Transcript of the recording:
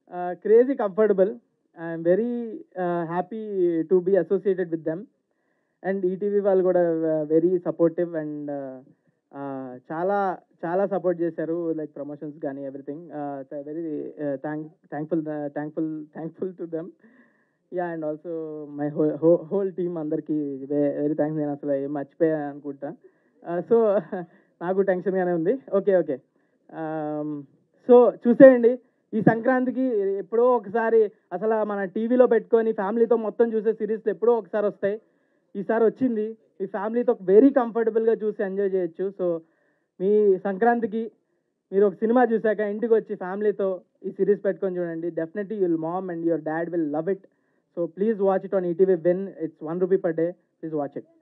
crazy comfortable I'm very happy to be associated with them and ETV వాళ్ళు కూడా very supportive and చాలా చాలా support చేశారు like promotions కానీ everything very thank thankful thankful thankful to them yeah and also my whole whole team అందరికీ very thanks నేను అసలు ఏం మర్చిపోయా అనుకుంటా సో నాకు టెన్షన్గానే ఉంది ఓకే ఓకే సో చూసేయండి ఈ సంక్రాంతికి ఎప్పుడో ఒకసారి అసలు మన టీవీలో పెట్టుకొని ఫ్యామిలీతో మొత్తం చూసే సిరీస్లు ఎప్పుడో ఒకసారి వస్తాయి ఈసారి వచ్చింది ఈ ఫ్యామిలీతో వెరీ కంఫర్టబుల్గా చూసి ఎంజాయ్ చేయొచ్చు సో మీ సంక్రాంతికి మీరు ఒక సినిమా చూశాక ఇంటికి వచ్చి ఫ్యామిలీతో ఈ సిరీస్ పెట్టుకొని చూడండి definitely you'll mom and your dad will love it so please watch it on ETV when it's one rupee per day please watch it